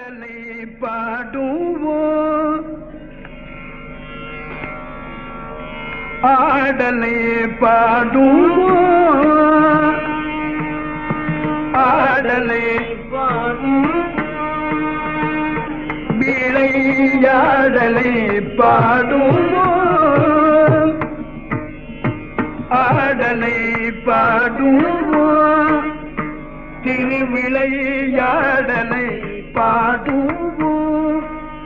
ஆடலை பாடுவோம் ஆடலை பாடுவோம் ஆடலை விளையாடலை பாடுவோம் ஆடலை பாடுவோம் திருவிளையாடலை பாடுவோம்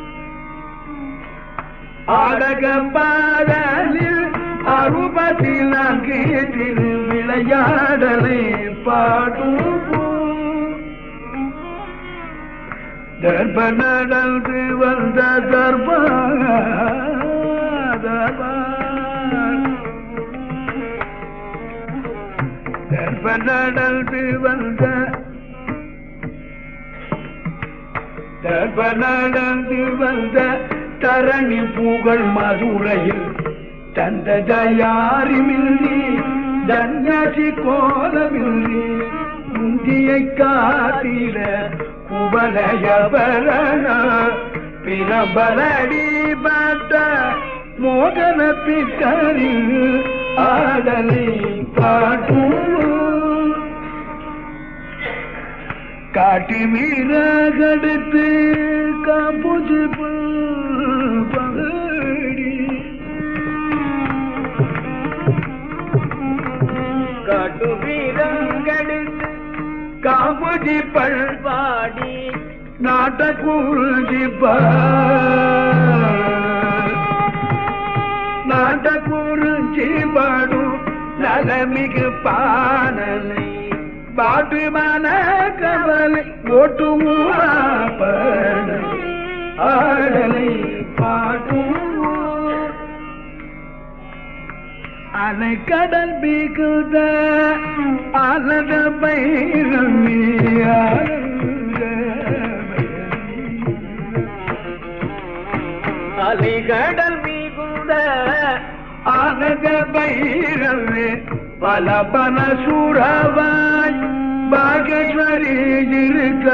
ஆடக பாடலில் அறுபத்தி நான்கு திருவிளையாடலை பாடுவோம் தர்ப நடந்து வந்த தர்ப தர்ப நடந்து வந்த தர்ப நடந்து வந்த தரணி புகழ் மதுரையில் தந்ததையாரிமில்லி தன்யசி கோலமில்லி முந்தியை காத்திட குவலயபரண பிரபலடி பட்ட மோகன பித்தரில் ஆடலை காட்டும் காட்டி வீரகடுத்து காம்புஜி பகடி காட்டு வீரங்கடுத்து காம்புஜி பல்பாடி நாட்ட குறிஞ்சி நாட்ட குறிஞ்சி பாடும் நலமிகு பாடலை பாட்டு மன கவலை ஓட்டு ஆடலை பாட்டும் அலை கடல் பிகுத அலத பைரவி அலைகடல் மிகுந்த அலத பைரவி பல பல சூறவாய் பாகேஸ்வரி இருக்க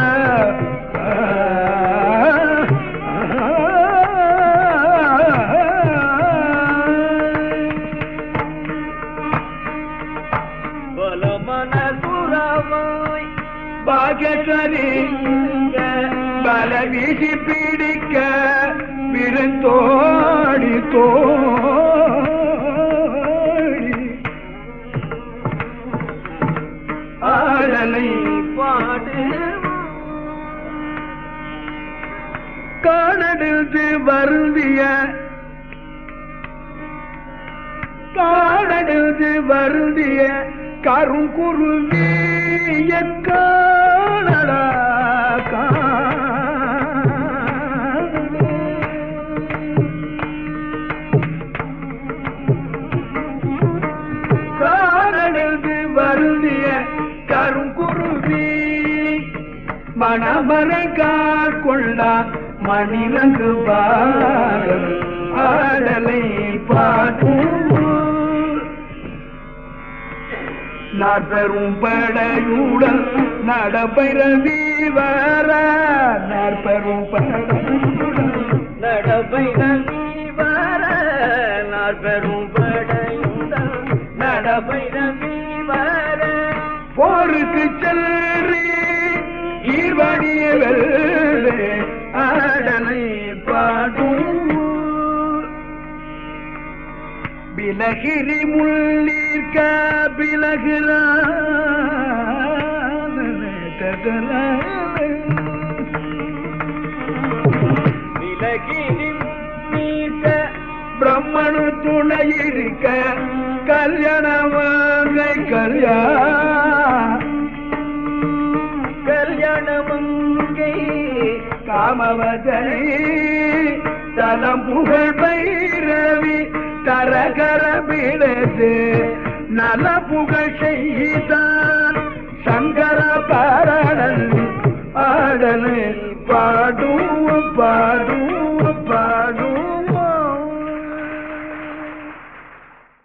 பலமன சூறவாய் பாகேஸ்வரி பல வீசி பிடிக்க விருந்தோடி தோடி ஆடலை பாடு காணடித்து வருந்திய காணடித்து வருந்திய கருங்குருவிய காணடா காணடித்து வருந்திய கருங்குருவி மணமரை காட்கொள்ளா மணிலங்கு பாடல் ஆடலை பாட்டும் நாற்பெரும் படையுடன் நடப்பைரவி வர நாற்பெரும் படையுடன் நடப்பைரவி வர நாற்பெரும் படையுடன் நடப்பைரவி வர போருக்கு செல்றி ஈர்வடிய வெல்லே ஆடலை பாடும் விலகிரி முள்ளீர்க்க விலகிரி முள்ளீர்க்க பிரம்மணு துணை இருக்க கல்யாணமாகை கல்யாண கல்யாணமங்கை காமவதனை தலம் புகழ் பைரவி தரகர பிடது நல புகழ் செய்தான் சங்கர பாரணன் ஆடலை பாடு